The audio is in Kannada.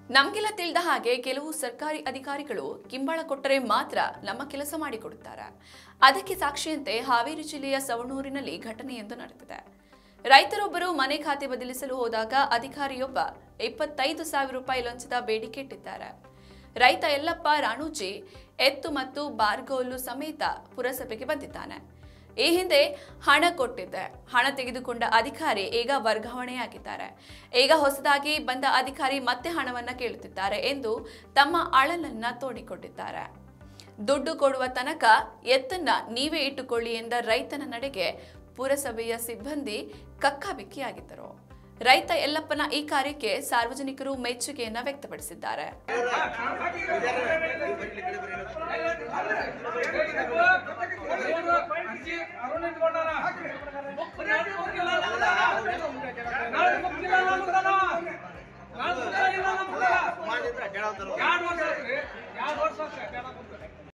ನಮ್ಗೆಲ್ಲ ತಿಳಿದ ಹಾಗೆ ಕೆಲವು ಸರ್ಕಾರಿ ಅಧಿಕಾರಿಗಳು ಕಿಂಬಳ ಕೊಟ್ಟರೆ ಮಾತ್ರ ನಮ್ಮ ಕೆಲಸ ಮಾಡಿಕೊಡುತ್ತಾರೆ ಅದಕ್ಕೆ ಸಾಕ್ಷಿಯಂತೆ ಹಾವೇರಿ ಜಿಲ್ಲೆಯ ಸವಣೂರಿನಲ್ಲಿ ಘಟನೆಯೊಂದು ನಡೆದಿದೆ ರೈತರೊಬ್ಬರು ಮನೆ ಖಾತೆ ಬದಲಿಸಲು ಹೋದಾಗ ಅಧಿಕಾರಿಯೊಬ್ಬ ಇಪ್ಪತ್ತೈದು ಸಾವಿರ ರೂಪಾಯಿ ಲಂಚದ ಬೇಡಿಕೆ ಇಟ್ಟಿದ್ದಾರೆ ರೈತ ಯಲ್ಲಪ್ಪ ರಾಣೂಜಿ ಎತ್ತು ಮತ್ತು ಬಾರ್ಗೋಲು ಸಮೇತ ಪುರಸಭೆಗೆ ಬಂದಿದ್ದಾನೆ ಈ ಹಿಂದೆ ಹಣ ಕೊಟ್ಟಿದ್ದೆ ಹಣ ತೆಗೆದುಕೊಂಡ ಅಧಿಕಾರಿ ಈಗ ವರ್ಗಾವಣೆಯಾಗಿದ್ದಾರೆ ಈಗ ಹೊಸದಾಗಿ ಬಂದ ಅಧಿಕಾರಿ ಮತ್ತೆ ಹಣವನ್ನ ಕೇಳುತ್ತಿದ್ದಾರೆ ಎಂದು ತಮ್ಮ ಅಳಲನ್ನ ತೋಡಿಕೊಂಡಿದ್ದಾರೆ ದುಡ್ಡು ಕೊಡುವ ತನಕ ಎತ್ತನ್ನ ನೀವೇ ಇಟ್ಟುಕೊಳ್ಳಿ ಎಂದ ರೈತನ ನಡೆಗೆ ಪುರಸಭೆಯ ಸಿಬ್ಬಂದಿ ಕಕ್ಕಾಬಿಕ್ಕಿಯಾಗಿದ್ದರು ರೈತ ಯಲ್ಲಪ್ಪನ ಈ ಕಾರ್ಯಕ್ಕೆ ಸಾರ್ವಜನಿಕರು ಮೆಚ್ಚುಗೆಯನ್ನ ವ್ಯಕ್ತಪಡಿಸಿದ್ದಾರೆ ಅರುಣ್ ಇಟ್ಕೊಂಡಾನ ನಾಳೆ ಮುಗ್ದಿಲ್ಲ ನಾಳೆ ಮುಗ್ದಿಲ್ಲ ಎರಡು ವರ್ಷ ಆಯ್ತ್ರಿ ಎರಡು ವರ್ಷ ಆಯ್ತು